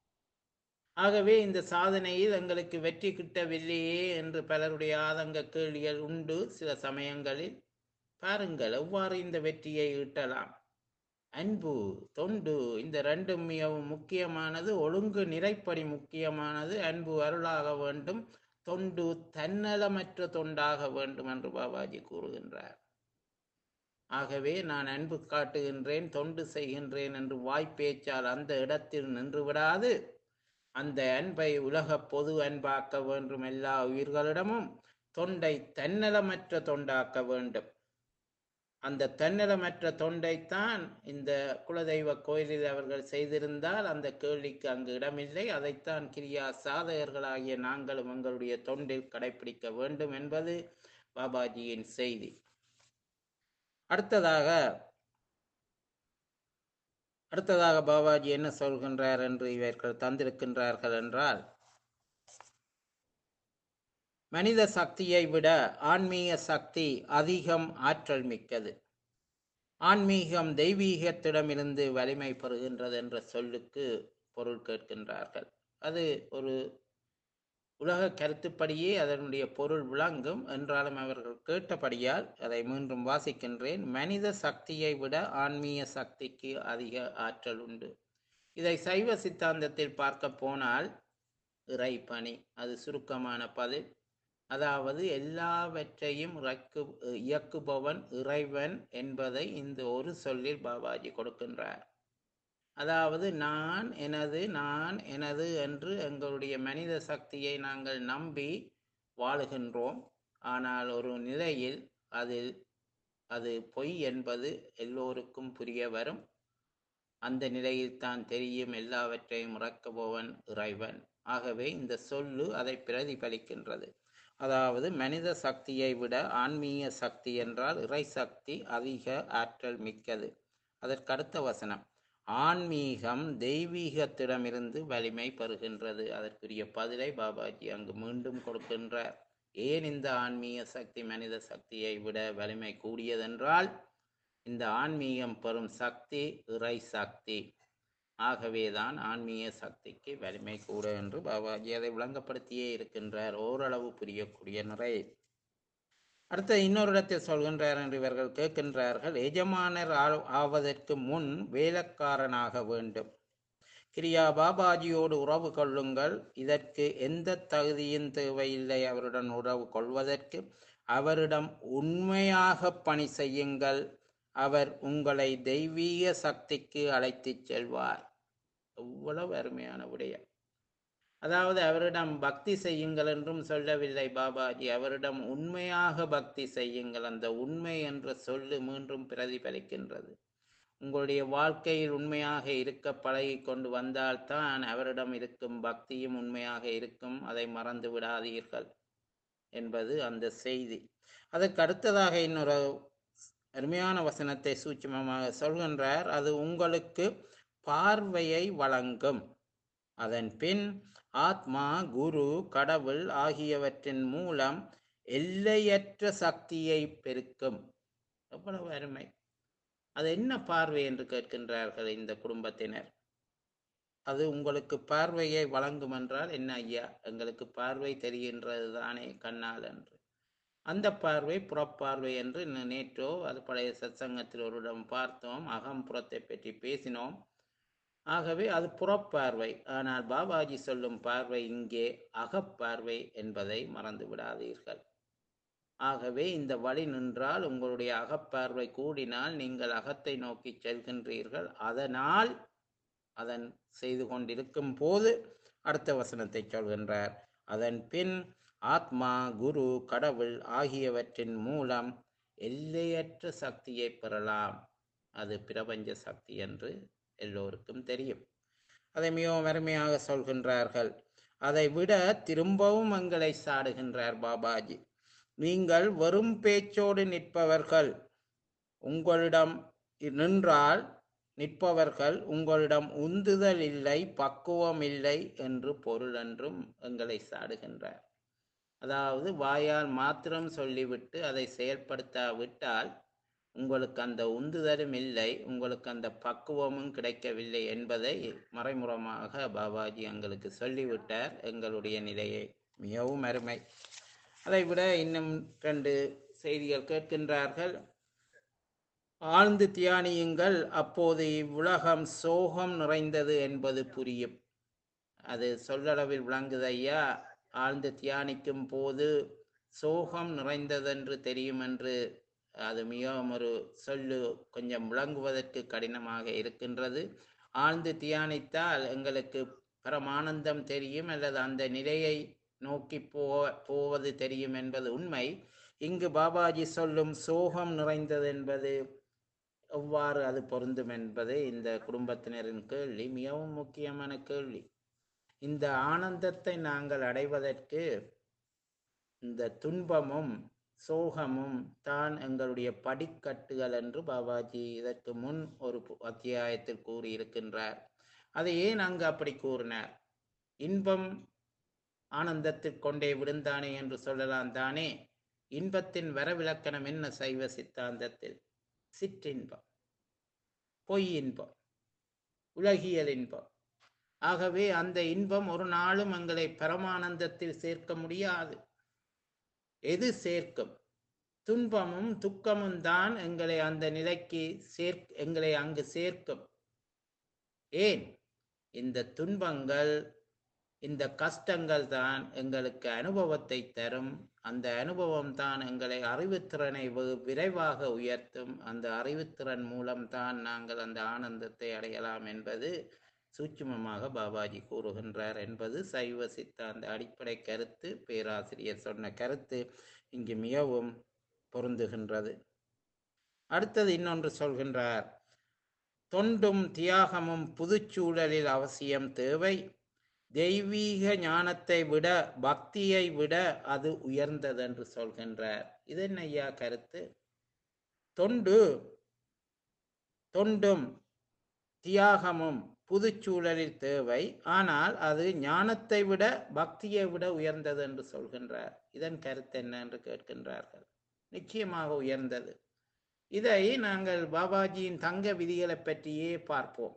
ஆகவே இந்த சாதனையில் எங்களுக்கு வெற்றி கிட்டவில்லையே என்று பலருடைய ஆதங்க கேள்விகள் உண்டு சில சமயங்களில் பாருங்கள் எவ்வாறு இந்த வெற்றியை ஈட்டலாம் அன்பு தொண்டு இந்த ரெண்டும் மிகவும் முக்கியமானது ஒழுங்கு நிறைப்படி முக்கியமானது அன்பு அருளாக வேண்டும் தொண்டு தன்னலமற்ற தொண்டாக வேண்டும் என்று பாபாஜி கூறுகின்றார் ஆகவே நான் அன்பு காட்டுகின்றேன் தொண்டு செய்கின்றேன் என்று வாய்ப்பேச்சால் அந்த இடத்தில் நின்று விடாது அந்த அன்பை உலக பொது அன்பாக்க வேண்டும் எல்லா உயிர்களிடமும் தொண்டை தன்னலமற்ற தொண்டாக்க வேண்டும் அந்த தன்னலமற்ற தொண்டைத்தான் இந்த குலதெய்வ கோயிலில் அவர்கள் செய்திருந்தால் அந்த கேள்விக்கு அங்கு இடமில்லை அதைத்தான் கிரியா சாதகர்களாகிய நாங்களும் எங்களுடைய தொண்டில் கடைபிடிக்க வேண்டும் என்பது பாபாஜியின் செய்தி அடுத்ததாக அடுத்ததாக பாபாஜி என்ன சொல்கின்றார் என்று இவர்கள் தந்திருக்கின்றார்கள் என்றால் மனித சக்தியை விட ஆன்மீக சக்தி அதிகம் ஆற்றல் மிக்கது ஆன்மீகம் தெய்வீகத்திடமிருந்து வலிமை பெறுகின்றது என்ற சொல்லுக்கு பொருள் கேட்கின்றார்கள் அது ஒரு உலக கருத்துப்படியே அதனுடைய பொருள் விளங்கும் என்றாலும் அவர்கள் கேட்டபடியால் அதை மீண்டும் வாசிக்கின்றேன் மனித சக்தியை விட ஆன்மீக சக்திக்கு அதிக ஆற்றல் உண்டு இதை சைவ சித்தாந்தத்தில் பார்க்க போனால் இறை பணி அது சுருக்கமான பதில் அதாவது எல்லாவற்றையும் இறக்கு இயக்குபவன் இறைவன் என்பதை இந்த ஒரு சொல்லில் பாபாஜி கொடுக்கின்றார் அதாவது நான் எனது நான் எனது என்று எங்களுடைய மனித சக்தியை நாங்கள் நம்பி வாழுகின்றோம் ஆனால் ஒரு நிலையில் அதில் அது பொய் என்பது எல்லோருக்கும் புரிய வரும் அந்த நிலையில் தான் தெரியும் எல்லாவற்றையும் இறக்குபவன் இறைவன் ஆகவே இந்த சொல்லு அதை பிரதிபலிக்கின்றது அதாவது மனித சக்தியை விட ஆன்மீக சக்தி என்றால் இறை சக்தி அதிக ஆற்றல் மிக்கது அதற்கடுத்த வசனம் ஆன்மீகம் தெய்வீகத்திடமிருந்து வலிமை பெறுகின்றது அதற்குரிய பதிலை பாபாஜி அங்கு மீண்டும் கொடுக்கின்றார் ஏன் இந்த ஆன்மீக சக்தி மனித சக்தியை விட வலிமை கூடியதென்றால் இந்த ஆன்மீகம் பெறும் சக்தி இறை சக்தி ஆகவேதான் ஆன்மீக சக்திக்கு வலிமை கூட என்று பாபாஜி அதை விளங்கப்படுத்தியே இருக்கின்றார் ஓரளவு புரியக்கூடிய நிறை அடுத்த இன்னொரு இடத்தில் சொல்கின்றார் என்று இவர்கள் கேட்கின்றார்கள் எஜமானர் ஆ- ஆவதற்கு முன் வேலைக்காரனாக வேண்டும் கிரியா பாபாஜியோடு உறவு கொள்ளுங்கள் இதற்கு எந்த தகுதியும் தேவையில்லை அவருடன் உறவு கொள்வதற்கு அவரிடம் உண்மையாக பணி செய்யுங்கள் அவர் உங்களை தெய்வீக சக்திக்கு அழைத்துச் செல்வார் எவ்வளவு அருமையான விடயம் அதாவது அவரிடம் பக்தி செய்யுங்கள் என்றும் சொல்லவில்லை பாபாஜி அவரிடம் உண்மையாக பக்தி செய்யுங்கள் அந்த உண்மை என்ற சொல்லு மீண்டும் பிரதிபலிக்கின்றது உங்களுடைய வாழ்க்கையில் உண்மையாக இருக்க பழகி கொண்டு வந்தால்தான் அவரிடம் இருக்கும் பக்தியும் உண்மையாக இருக்கும் அதை மறந்து விடாதீர்கள் என்பது அந்த செய்தி அதற்கு அடுத்ததாக இன்னொரு அருமையான வசனத்தை சூட்சுமமாக சொல்கின்றார் அது உங்களுக்கு பார்வையை வழங்கும் அதன் பின் ஆத்மா குரு கடவுள் ஆகியவற்றின் மூலம் எல்லையற்ற சக்தியை பெருக்கும் எவ்வளவு அருமை அது என்ன பார்வை என்று கேட்கின்றார்கள் இந்த குடும்பத்தினர் அது உங்களுக்கு பார்வையை வழங்கும் என்றால் என்ன ஐயா எங்களுக்கு பார்வை தெரிகின்றது தானே கண்ணால் என்று அந்த பார்வை புறப்பார்வை என்று நே- நேற்றோ அது பழைய சத்சங்கத்தில் ஒருடம் பார்த்தோம் அகம்புறத்தை பற்றி பேசினோம் ஆகவே அது புறப்பார்வை ஆனால் பாபாஜி சொல்லும் பார்வை இங்கே அகப்பார்வை என்பதை மறந்து விடாதீர்கள் ஆகவே இந்த வழி நின்றால் உங்களுடைய அகப்பார்வை கூடினால் நீங்கள் அகத்தை நோக்கி செல்கின்றீர்கள் அதனால் அதன் செய்து கொண்டிருக்கும் போது அடுத்த வசனத்தை சொல்கின்றார் அதன் பின் ஆத்மா குரு கடவுள் ஆகியவற்றின் மூலம் எல்லையற்ற சக்தியை பெறலாம் அது பிரபஞ்ச சக்தி என்று எல்லோருக்கும் தெரியும் அதை மிகவும் அருமையாக சொல்கின்றார்கள் அதை விட திரும்பவும் எங்களை சாடுகின்றார் பாபாஜி நீங்கள் வெறும் பேச்சோடு நிற்பவர்கள் உங்களிடம் நின்றால் நிற்பவர்கள் உங்களிடம் உந்துதல் இல்லை பக்குவம் இல்லை என்று பொருள் என்றும் எங்களை சாடுகின்றார் அதாவது வாயால் மாத்திரம் சொல்லிவிட்டு அதை செயல்படுத்தாவிட்டால் உங்களுக்கு அந்த உந்துதலும் இல்லை உங்களுக்கு அந்த பக்குவமும் கிடைக்கவில்லை என்பதை மறைமுகமாக பாபாஜி எங்களுக்கு சொல்லிவிட்டார் எங்களுடைய நிலையை மிகவும் அருமை அதை விட இன்னும் ரெண்டு செய்திகள் கேட்கின்றார்கள் ஆழ்ந்து தியானியுங்கள் அப்போது இவ்வுலகம் சோகம் நிறைந்தது என்பது புரியும் அது சொல்லளவில் விளங்குது ஐயா ஆழ்ந்து தியானிக்கும் போது சோகம் நிறைந்ததென்று தெரியும் என்று அது மிகவும் ஒரு சொல்லு கொஞ்சம் விளங்குவதற்கு கடினமாக இருக்கின்றது ஆழ்ந்து தியானித்தால் எங்களுக்கு பரமானந்தம் தெரியும் அல்லது அந்த நிலையை நோக்கி போ போவது தெரியும் என்பது உண்மை இங்கு பாபாஜி சொல்லும் சோகம் நிறைந்தது என்பது எவ்வாறு அது பொருந்தும் என்பது இந்த குடும்பத்தினரின் கேள்வி மிகவும் முக்கியமான கேள்வி இந்த ஆனந்தத்தை நாங்கள் அடைவதற்கு இந்த துன்பமும் சோகமும் தான் எங்களுடைய படிக்கட்டுகள் என்று பாபாஜி இதற்கு முன் ஒரு பு- அத்தியாயத்தில் கூறியிருக்கின்றார் அதை ஏன் அங்கு அப்படி கூறினார் இன்பம் ஆனந்தத்தில் கொண்டே விழுந்தானே என்று சொல்லலாம் தானே இன்பத்தின் வரவிலக்கணம் என்ன சைவ சித்தாந்தத்தில் சிற்றின்பம் பொய் இன்பம் உலகியல் இன்பம் ஆகவே அந்த இன்பம் ஒரு நாளும் எங்களை பரமானந்தத்தில் சேர்க்க முடியாது எது சேர்க்கும் துன்பமும் துக்கமும் தான் எங்களை அந்த நிலைக்கு சேர் எங்களை அங்கு சேர்க்கும் ஏன் இந்த துன்பங்கள் இந்த கஷ்டங்கள் தான் எங்களுக்கு அனுபவத்தை தரும் அந்த அனுபவம் தான் எங்களை அறிவுத்திறனை வெகு விரைவாக உயர்த்தும் அந்த அறிவுத்திறன் மூலம்தான் நாங்கள் அந்த ஆனந்தத்தை அடையலாம் என்பது சூட்சுமமாக பாபாஜி கூறுகின்றார் என்பது சைவ சித்தாந்த அடிப்படை கருத்து பேராசிரியர் சொன்ன கருத்து இங்கு மிகவும் பொருந்துகின்றது அடுத்தது இன்னொன்று சொல்கின்றார் தொண்டும் தியாகமும் புதுச்சூழலில் அவசியம் தேவை தெய்வீக ஞானத்தை விட பக்தியை விட அது உயர்ந்தது என்று சொல்கின்றார் இது என்ன ஐயா கருத்து தொண்டு தொண்டும் தியாகமும் புதுச்சூழலில் தேவை ஆனால் அது ஞானத்தை விட பக்தியை விட உயர்ந்தது என்று சொல்கின்றார் இதன் கருத்து என்ன என்று கேட்கின்றார்கள் நிச்சயமாக உயர்ந்தது இதை நாங்கள் பாபாஜியின் தங்க விதிகளை பற்றியே பார்ப்போம்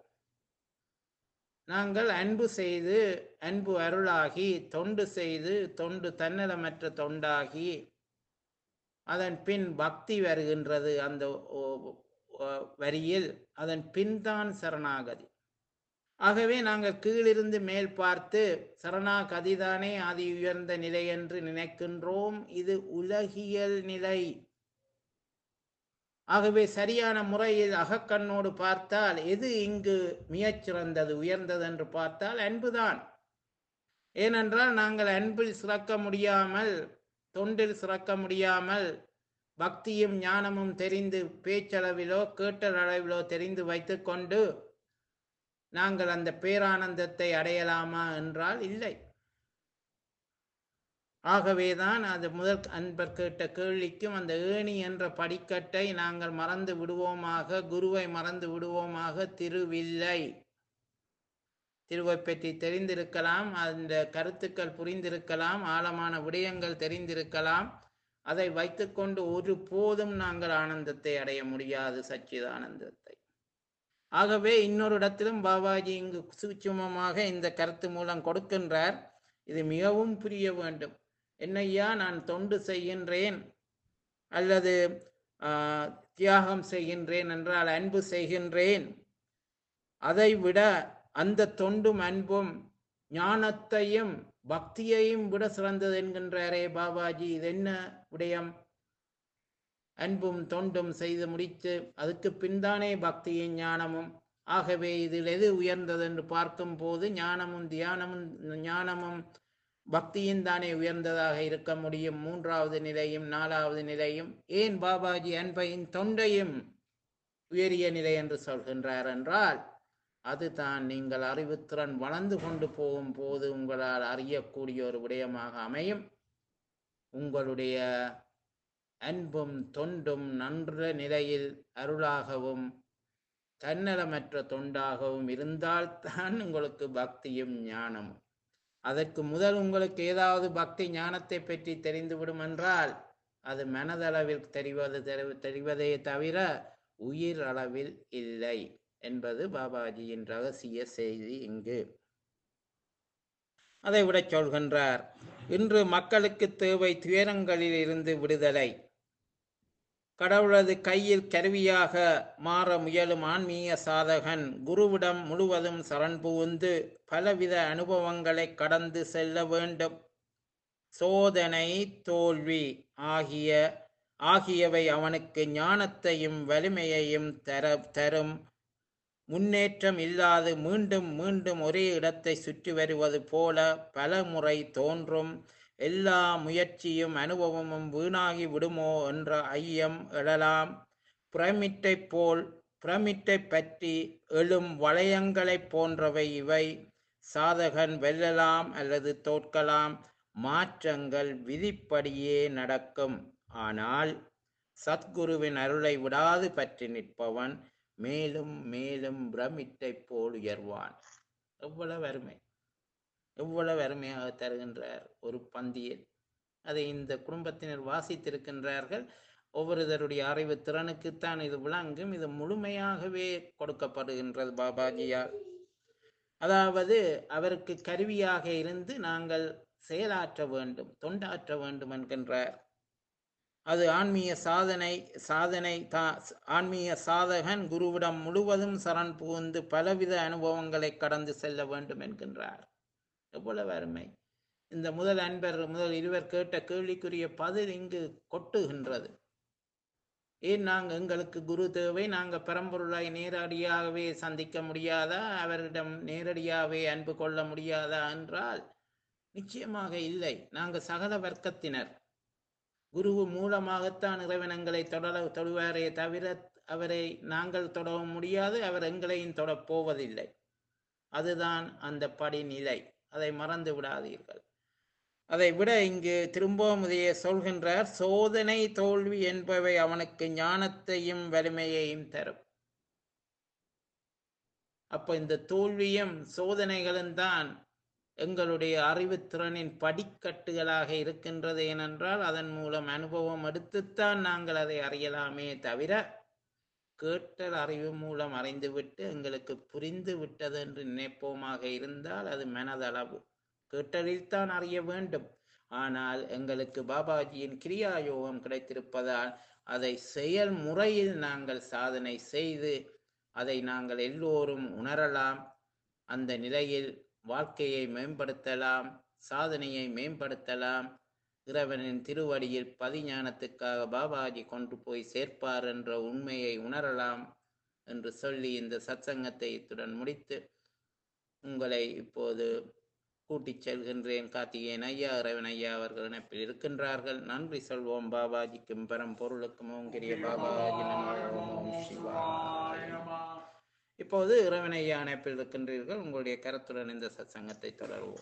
நாங்கள் அன்பு செய்து அன்பு அருளாகி தொண்டு செய்து தொண்டு தன்னலமற்ற தொண்டாகி அதன் பின் பக்தி வருகின்றது அந்த ஓ- ஓ- வரியில் அதன் பின்தான் சரணாகதி ஆகவே நாங்கள் கீழிருந்து மேல் பார்த்து சரணாகதிதானே அதி உயர்ந்த நிலை என்று நினைக்கின்றோம் இது உலகியல் நிலை ஆகவே சரியான முறையில் அகக்கண்ணோடு பார்த்தால் எது இங்கு மிகச்சிறந்தது உயர்ந்தது என்று பார்த்தால் அன்புதான் ஏனென்றால் நாங்கள் அன்பில் சிறக்க முடியாமல் தொண்டில் சிறக்க முடியாமல் பக்தியும் ஞானமும் தெரிந்து பேச்சளவிலோ கேட்டல் அளவிலோ தெரிந்து வைத்துக்கொண்டு நாங்கள் அந்த பேரானந்தத்தை அடையலாமா என்றால் இல்லை ஆகவேதான் அது முதல் அன்பர் கேட்ட கேள்விக்கும் அந்த ஏணி என்ற படிக்கட்டை நாங்கள் மறந்து விடுவோமாக குருவை மறந்து விடுவோமாக திருவில்லை திருவை பற்றி தெரிந்திருக்கலாம் அந்த கருத்துக்கள் புரிந்திருக்கலாம் ஆழமான விடயங்கள் தெரிந்திருக்கலாம் அதை வைத்துக்கொண்டு ஒரு போதும் நாங்கள் ஆனந்தத்தை அடைய முடியாது சச்சிதானந்தத்தை ஆகவே இன்னொரு இடத்திலும் பாபாஜி இங்கு சூட்சுமமாக இந்த கருத்து மூலம் கொடுக்கின்றார் இது மிகவும் புரிய வேண்டும் என்னையா நான் தொண்டு செய்கின்றேன் அல்லது ஆ, தியாகம் செய்கின்றேன் என்றால் அன்பு செய்கின்றேன் அதை விட அந்த தொண்டும் அன்பும் ஞானத்தையும் பக்தியையும் விட சிறந்தது என்கின்றாரே பாபாஜி இது என்ன விடயம் அன்பும் தொண்டும் செய்து முடித்து அதுக்கு பின்தானே பக்தியும் ஞானமும் ஆகவே இதில் எது உயர்ந்தது என்று பார்க்கும் போது ஞானமும் தியானமும் ஞானமும் பக்தியும் தானே உயர்ந்ததாக இருக்க முடியும் மூன்றாவது நிலையும் நாலாவது நிலையும் ஏன் பாபாஜி அன்பையும் தொண்டையும் உயரிய நிலை என்று சொல்கின்றார் என்றால் அதுதான் நீங்கள் அறிவுத்திறன் வளர்ந்து கொண்டு போகும் போது உங்களால் அறியக்கூடிய ஒரு விடயமாக அமையும் உங்களுடைய அன்பும் தொண்டும் நன்ற நிலையில் அருளாகவும் தன்னலமற்ற தொண்டாகவும் இருந்தால்தான் உங்களுக்கு பக்தியும் ஞானமும் அதற்கு முதல் உங்களுக்கு ஏதாவது பக்தி ஞானத்தை பற்றி தெரிந்துவிடும் என்றால் அது மனதளவில் தெரிவது தெரி- தெரிவதே தவிர உயிர் அளவில் இல்லை என்பது பாபாஜியின் ரகசிய செய்தி இங்கு அதை விட சொல்கின்றார் இன்று மக்களுக்கு தேவை துயரங்களில் இருந்து விடுதலை கடவுளது கையில் கருவியாக மாற முயலும் ஆன்மீக சாதகன் குருவிடம் முழுவதும் சரண் புகுந்து பலவித அனுபவங்களை கடந்து செல்ல வேண்டும் சோதனை தோல்வி ஆகிய ஆகியவை அவனுக்கு ஞானத்தையும் வலிமையையும் தர தரும் முன்னேற்றம் இல்லாது மீண்டும் மீண்டும் ஒரே இடத்தை சுற்றி வருவது போல பல முறை தோன்றும் எல்லா முயற்சியும் அனுபவமும் வீணாகி விடுமோ என்ற ஐயம் எழலாம் பிரமிட்டை போல் பிரமிட்டை பற்றி எழும் வளையங்களைப் போன்றவை இவை சாதகன் வெல்லலாம் அல்லது தோற்கலாம் மாற்றங்கள் விதிப்படியே நடக்கும் ஆனால் சத்குருவின் அருளை விடாது பற்றி நிற்பவன் மேலும் மேலும் பிரமிட்டை போல் உயர்வான் எவ்வளவு அருமை எவ்வளவு அருமையாக தருகின்றார் ஒரு பந்தியில் அதை இந்த குடும்பத்தினர் வாசித்திருக்கின்றார்கள் ஒவ்வொருத்தருடைய அறிவு திறனுக்குத்தான் இது விளங்கும் இது முழுமையாகவே கொடுக்கப்படுகின்றது பாபாஜியால் அதாவது அவருக்கு கருவியாக இருந்து நாங்கள் செயலாற்ற வேண்டும் தொண்டாற்ற வேண்டும் என்கின்றார் அது ஆன்மீக சாதனை சாதனை தா ஆன்மீக சாதகன் குருவிடம் முழுவதும் சரண் புகுந்து பலவித அனுபவங்களை கடந்து செல்ல வேண்டும் என்கின்றார் எவ்வளவு அருமை இந்த முதல் அன்பர் முதல் இருவர் கேட்ட கேள்விக்குரிய பதில் இங்கு கொட்டுகின்றது ஏன் நாங்கள் எங்களுக்கு குரு தேவை நாங்கள் பரம்பொருளை நேரடியாகவே சந்திக்க முடியாதா அவரிடம் நேரடியாகவே அன்பு கொள்ள முடியாதா என்றால் நிச்சயமாக இல்லை நாங்கள் சகல வர்க்கத்தினர் குரு மூலமாகத்தான் இறைவனங்களை தொடர தொடுவாரே தவிர அவரை நாங்கள் தொடவும் முடியாது அவர் எங்களையும் தொடப் போவதில்லை அதுதான் அந்த படிநிலை அதை மறந்து விடாதீர்கள் அதை விட இங்கு திரும்பவும் இதையே சொல்கின்றார் சோதனை தோல்வி என்பவை அவனுக்கு ஞானத்தையும் வலிமையையும் தரும் அப்ப இந்த தோல்வியும் சோதனைகளும் தான் எங்களுடைய அறிவுத்திறனின் படிக்கட்டுகளாக இருக்கின்றது ஏனென்றால் அதன் மூலம் அனுபவம் எடுத்துத்தான் நாங்கள் அதை அறியலாமே தவிர கேட்டல் அறிவு மூலம் அறிந்துவிட்டு எங்களுக்கு புரிந்து விட்டது என்று நினைப்போமாக இருந்தால் அது மனதளவு கேட்டலில்தான் அறிய வேண்டும் ஆனால் எங்களுக்கு பாபாஜியின் கிரியா யோகம் கிடைத்திருப்பதால் அதை செயல்முறையில் நாங்கள் சாதனை செய்து அதை நாங்கள் எல்லோரும் உணரலாம் அந்த நிலையில் வாழ்க்கையை மேம்படுத்தலாம் சாதனையை மேம்படுத்தலாம் இறைவனின் திருவடியில் பதிஞானத்துக்காக பாபாஜி கொண்டு போய் சேர்ப்பார் என்ற உண்மையை உணரலாம் என்று சொல்லி இந்த சத்சங்கத்தை இத்துடன் முடித்து உங்களை இப்போது கூட்டிச் செல்கின்றேன் கார்த்திகேயன் ஐயா இறைவன் ஐயா அவர்கள் இணைப்பில் இருக்கின்றார்கள் நன்றி சொல்வோம் பாபாஜிக்கும் பெரும் பொருளுக்கும் ஓம் கிரிய பாபாஜி நமோ ஓம் சிவாய நமோ. இப்போது இறைவன் ஐயா இணைப்பில் இருக்கின்றீர்கள் உங்களுடைய கருத்துடன் இந்த சத்சங்கத்தை தொடர்வோம்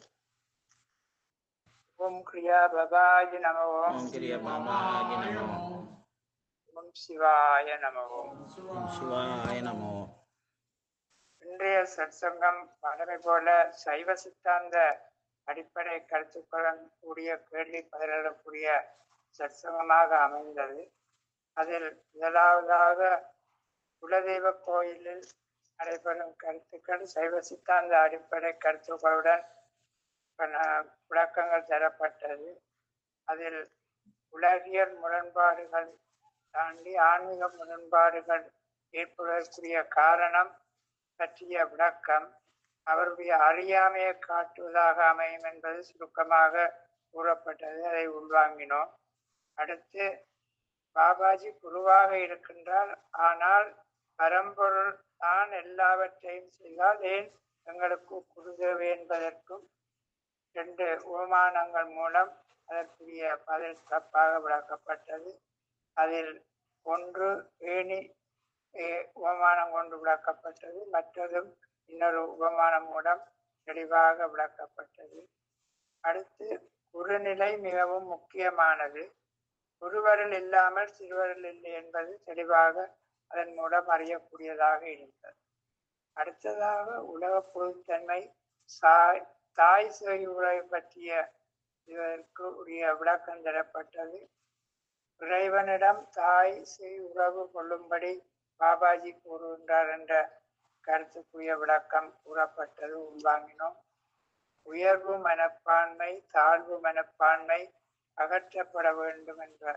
ஓம் கிரியா பபாய நம ஓம் ஓம் கிரிய பாபாஜி நமோ ஓம் சிவாய நம ஓம் ஓம் சிவாய நமோ இன்றைய சற்சங்கம் வழமை போல சைவ சித்தாந்த அடிப்படை கருத்துக்களுடன் கூடிய கேள்வி பதிலக்கூடிய சற்சங்கமாக அமைந்தது அதில் முதலாவதாக குலதெய்வ கோயிலில் நடைபெறும் கருத்துக்கள் சைவ சித்தாந்த அடிப்படை கருத்துக்களுடன் பல விளக்கங்கள் தரப்பட்டது அதில் உலகியல் முரண்பாடுகள் தாண்டி ஆன்மீக முரண்பாடுகள் ஏற்படுவதற்குரிய காரணம் பற்றிய விளக்கம் அவருடைய அறியாமையை காட்டுவதாக அமையும் என்பது சுருக்கமாக கூறப்பட்டது அதை உள்வாங்கினோம் அடுத்து பாபாஜி குருவாக இருக்கின்றார் ஆனால் பரம்பொருள் தான் எல்லாவற்றையும் செய்தால் ஏன் எங்களுக்கு குரு தேவை என்பதற்கும் ரெண்டு உபமானங்கள் மூலம் அதற்குரிய பதில் தப்பாக விளக்கப்பட்டது அதில் ஒன்று ஏணி ஏ- உபமானம் கொண்டு விளக்கப்பட்டது மற்றதும் இன்னொரு உபமானம் மூலம் தெளிவாக விளக்கப்பட்டது அடுத்து குருநிலை மிகவும் முக்கியமானது குருவருள் இல்லாமல் சிறுவருள் இல்லை என்பது தெளிவாக அதன் மூலம் அறியக்கூடியதாக இருந்தது அடுத்ததாக உலக பொதுத்தன்மை சாய் தாய் சேய் உறவை பற்றிய இதற்கு உரிய விளக்கம் தரப்பட்டது இறைவனிடம் தாய் சேய் உறவு கொள்ளும்படி பாபாஜி கூறுகின்றார் என்ற கருத்துக்குரிய விளக்கம் கூறப்பட்டது உள்வாங்கினோம் உயர்வு மனப்பான்மை தாழ்வு மனப்பான்மை அகற்றப்பட வேண்டும் என்ற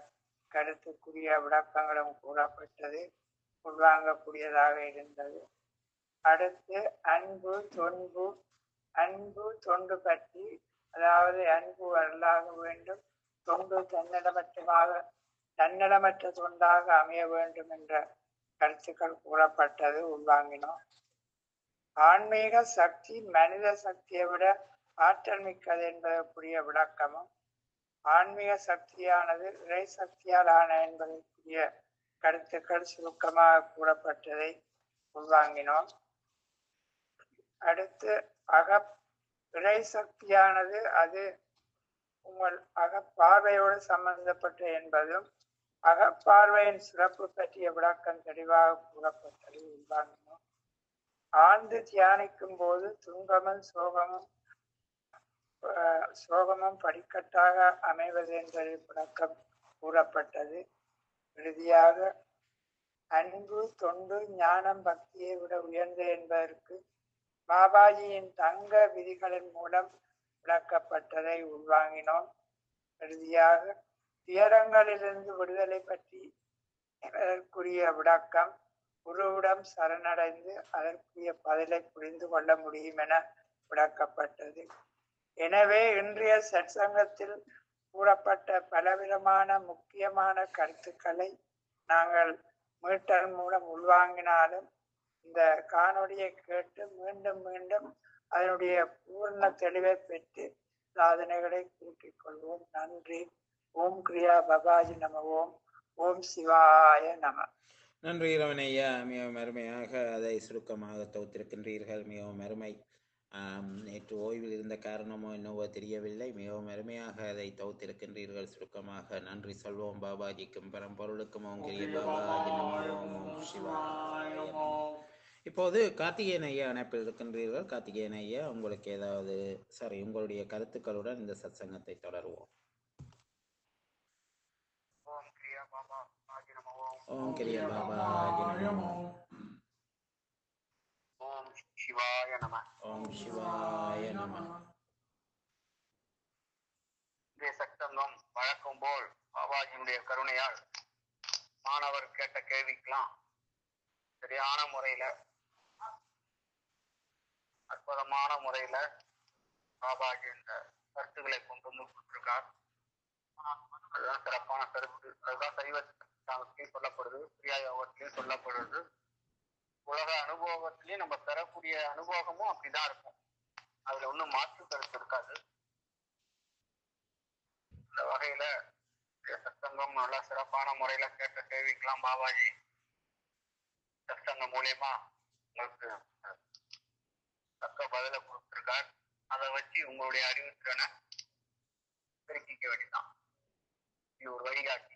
கருத்துக்குரிய விளக்கங்களும் கூறப்பட்டது உள்வாங்கக்கூடியதாக இருந்தது அடுத்து அன்பு தொன்பு அன்பு தொண்டு பற்றி அதாவது அன்பு வரலாக வேண்டும் தொண்டு தன்னடமற்றமாக தன்னடமற்ற தொண்டாக அமைய வேண்டும் என்ற கருத்துக்கள் கூறப்பட்டது உள்வாங்கினோம் ஆன்மீக சக்தி மனித சக்தியை விட ஆற்றல் மிக்கது என்பதற்குரிய விளக்கமும் ஆன்மீக சக்தியானது இறை சக்தியால் ஆன என்பதற்குரிய கருத்துக்கள் சுருக்கமாக கூறப்பட்டதை உள்வாங்கினோம் அடுத்து அக இறை சக்தியானது அது உங்கள் அகப்பார்வையோடு சம்பந்தப்பட்ட என்பதும் அகப்பார்வையின் சிறப்பு பற்றிய விளக்கம் தெளிவாக கூறப்பட்டது உள்வாங்கினோம் ஆழ்ந்து தியானிக்கும் போது துன்பமும் சோகமும் அஹ், சோகமும் படிக்கட்டாக அமைவது என்பது விளக்கம் கூறப்பட்டது இறுதியாக அன்பு தொண்டு ஞானம் பக்தியை விட உயர்ந்த என்பதற்கு பாபாஜியின் தங்க விதிகளின் மூலம் விளக்கப்பட்டதை உள்வாங்கினோம் இறுதியாக துயரங்களிலிருந்து விடுதலை பற்றி அதற்குரிய விளக்கம் குருவிடம் சரணடைந்து அதற்குரிய பதிலை புரிந்து கொள்ள முடியும் என விளக்கப்பட்டது எனவே இன்றைய சற்சங்கத்தில் கூறப்பட்ட பலவிதமான முக்கியமான கருத்துக்களை நாங்கள் மீட்டர் மூலம் உள்வாங்கினாலும் இந்த காணொளியை கேட்டு மீண்டும் மீண்டும் அதனுடைய பூர்ண தெளிவை பெற்று சாதனைகளை கூட்டிக் கொள்வோம் நன்றி ஓம் கிரியா பபாஜி நம ஓம் ஓம் சிவாய நம நன்றி இரவனையா மிகவும் அருமையாக அதை சுருக்கமாக தொகுத்திருக்கின்றீர்கள் மிகவும் அருமை ஆம், நேற்று ஓய்வில் இருந்த காரணமோ என்னவோ தெரியவில்லை மிகவும் அருமையாக அதை தொகுத்திருக்கின்றீர்கள் சுருக்கமாக நன்றி சொல்வோம் பாபாஜிக்கும் பரம்பொருளுக்கும் ஓம் கிரிய பாபாஜி நமோ ஓம் ஓம் சிவாய நமோ. இப்போது கார்த்திகேயன் ஐயா அணைப்பில் இருக்கின்றீர்கள் கார்த்திகேயன் ஐயா உங்களுக்கு ஏதாவது சாரி உங்களுடைய கருத்துக்களுடன் இந்த சத்சங்கத்தை தொடருவோம் ஓம் கிரியா பாபா ஆஜி நம ஓம் ஓம் கிரிய பாபாஜி நமோ ஓம் சிவாய நம ஓம் சிவாய நம இன்றைய சட்டங்கம் வழக்கம் போல் பாபாஜியுடைய கருணையால் மாணவர் கேட்ட கேள்விக்கெல்லாம் சரியான முறையில அற்புதமான முறையில பாபாஜி இந்த கருத்துக்களை கொண்டு வந்து கொடுத்திருக்கார் அதுதான் சிறப்பான கருத்து அதுதான் சைவ சித்தாந்தத்திலையும் சொல்லப்படுது கிரியா யோகத்திலையும் சொல்லப்படுது உலக அனுபவத்திலையும் நம்ம பெறக்கூடிய அனுபவமும் அப்படிதான் இருக்கும் அதுல ஒன்றும் மாற்று கருத்து இருக்காது இந்த வகையில இந்த சத்சங்கம் நல்லா சிறப்பான முறையில கேட்ட கேள்விக்கெல்லாம் பாபாஜி சத்சங்கம் மூலியமா உங்களுக்கு அஹ், தக்க பதில கொடுத்திருக்கார் அதை வச்சு உங்களுடைய அறிவுத்திறனை பெருக்கிக்க வேண்டியதான் இது ஒரு வழிகாட்டி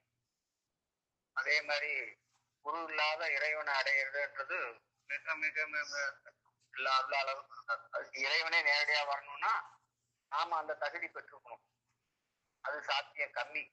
அதே மாதிரி குரு இல்லாத இறைவனை அடையிறதுன்றது மிக மிக மிக எல்லா எல்லா அளவுக்கு இருக்காது அதுக்கு இறைவனே நேரடியா வரணும்னா நாம அந்த தகுதி பெற்றுக்கணும் அது சாத்தியம் கம்மி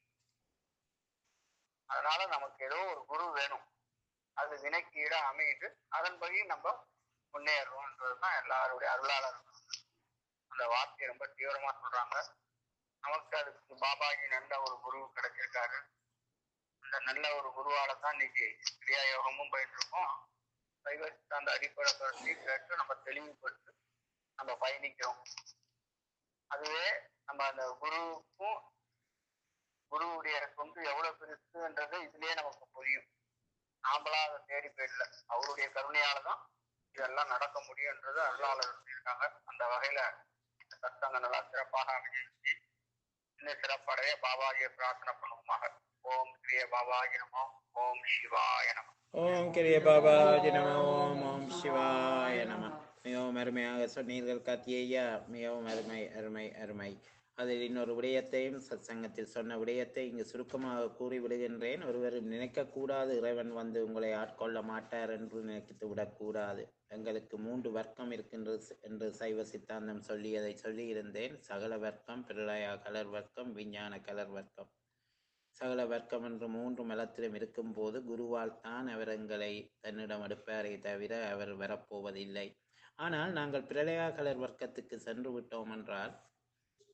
அதனால நமக்கு ஏதோ ஒரு குரு வேணும் அது வினைக்கு ஈடா அமையுது அதன்படி நம்ம முன்னேறோம்ன்றதுதான் எல்லாருடைய அருளாளர் அந்த வார்த்தையை ரொம்ப தீவிரமா சொல்றாங்க நமக்கு அதுக்கு பாபாஜி நல்ல ஒரு குரு கிடைச்சிருக்காரு அந்த நல்ல ஒரு குருவால தான் இன்னைக்கு கிரியா யோகமும் போயிட்டு இருக்கோம் சைவ சித்தாந்த அடிப்படை கருத்தையும் கேட்டு நம்ம தெளிவுபடுத்தி நம்ம பயணிக்கிறோம் அதுவே நம்ம அந்த குருவுக்கும் குருவுடைய தொண்டு எவ்வளவு பெருசுன்றது இதுலயே நமக்கு புரியும் நாமளா அதை தேடி போயிடல அவருடைய கருணையால தான் இதெல்லாம் நடக்க முடியுன்றது அருளாளர் சொல்லியிருக்காங்க அந்த வகையில இந்த சத்தங்க நல்லா சிறப்பாக அமைஞ்சிருச்சு இன்னும் சிறப்படைய பாபாஜியை பிரார்த்தனை பண்ணுவோமாக ஓம் கிரிய பாபாஜி நமோ ஓம் சிவாய நமோ ஓம் கிரிய பாபாஜி நம ஓம் ஓம் சிவாய நம மிகவும் அருமையாக சொன்னீர்கள் காத்தியையா மிகவும் அருமை அருமை அருமை அதில் இன்னொரு விடயத்தையும் சத்சங்கத்தில் சொன்ன விடயத்தை இங்கு சுருக்கமாக கூறி விடுகின்றேன் ஒருவரும் நினைக்கக்கூடாது இறைவன் வந்து உங்களை ஆட்கொள்ள மாட்டார் என்று நினைத்து விடக்கூடாது எங்களுக்கு மூன்று வர்க்கம் இருக்கின்றது என்று சைவ சித்தாந்தம் சொல்லியதை சொல்லியிருந்தேன் சகல வர்க்கம் பிரளயா கலர் வர்க்கம் விஞ்ஞான கலர் வர்க்கம் சகல வர்க்கம் என்று மூன்று மலத்திலும் இருக்கும்போது குருவால் தான் அவர் எங்களை தன்னிடம் எடுப்பாரே தவிர அவர் வரப்போவதில்லை ஆனால் நாங்கள் பிரளயா கலர் வர்க்கத்துக்கு சென்று விட்டோம் என்றால்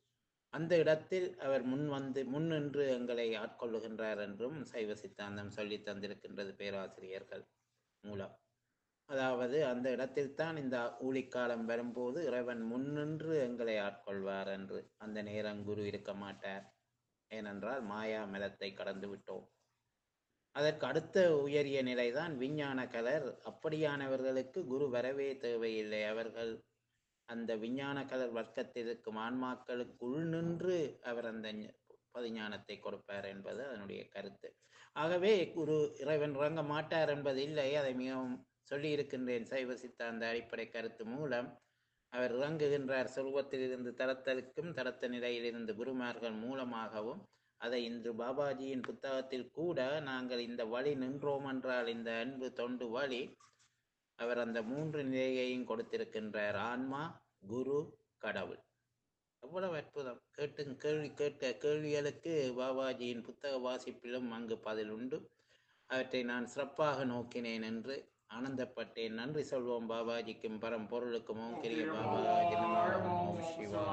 அந்த இடத்தில் அவர் முன் வந்து முன்னின்று எங்களை ஆட்கொள்ளுகின்றார் என்றும் சைவ சித்தாந்தம் சொல்லி தந்திருக்கின்றது பேராசிரியர்கள் மூலம் அதாவது அந்த இடத்தில்தான் இந்த ஊழிக்காலம் வரும்போது இறைவன் முன்னின்று எங்களை ஆட்கொள்வார் என்று அந்த நேரம் குரு இருக்க மாட்டார் ஏனென்றால் மாயா மதத்தை கடந்து விட்டோம் அதற்கு அடுத்த உயரிய நிலைதான் விஞ்ஞான கலர் அப்படியானவர்களுக்கு குரு வரவே தேவையில்லை அவர்கள் அந்த விஞ்ஞான கலர் வர்க்கத்தில் இருக்கும் ஆன்மாக்களுக்குள் நின்று அவர் அந்த ஞ- பதிஞானத்தை கொடுப்பார் என்பது அதனுடைய கருத்து ஆகவே குரு இறைவன் இறங்க மாட்டார் என்பது இல்லை அதை மிகவும் சொல்லி இருக்கின்றேன் சைவ சித்தாந்த அடிப்படை கருத்து மூலம் அவர் இறங்குகின்றார் சொருபத்திலிருந்து தரத்தலுக்கும் தரத்த நிலையிலிருந்து குருமார்கள் மூலமாகவும் அதை இன்று பாபாஜியின் புத்தகத்தில் கூட நாங்கள் இந்த வழி நின்றோம் என்றால் இந்த அன்பு தொண்டு வழி அவர் அந்த மூன்று நிலையையும் கொடுத்திருக்கின்றார் ஆன்மா குரு கடவுள் எவ்வளவு அற்புதம் கேட்டு கேள்வி கேட்ட கேள்விகளுக்கு பாபாஜியின் புத்தக வாசிப்பிலும் அங்கு பதில் உண்டு அவற்றை நான் சிறப்பாக நோக்கினேன் என்று ஆனந்தப்பட்டேன் நன்றி சொல்வோம் பாபாஜிக்கும் பரம்பொருளுக்கும் ஓம் கிரிய பாபாஜி நமோ ஓம் சிவா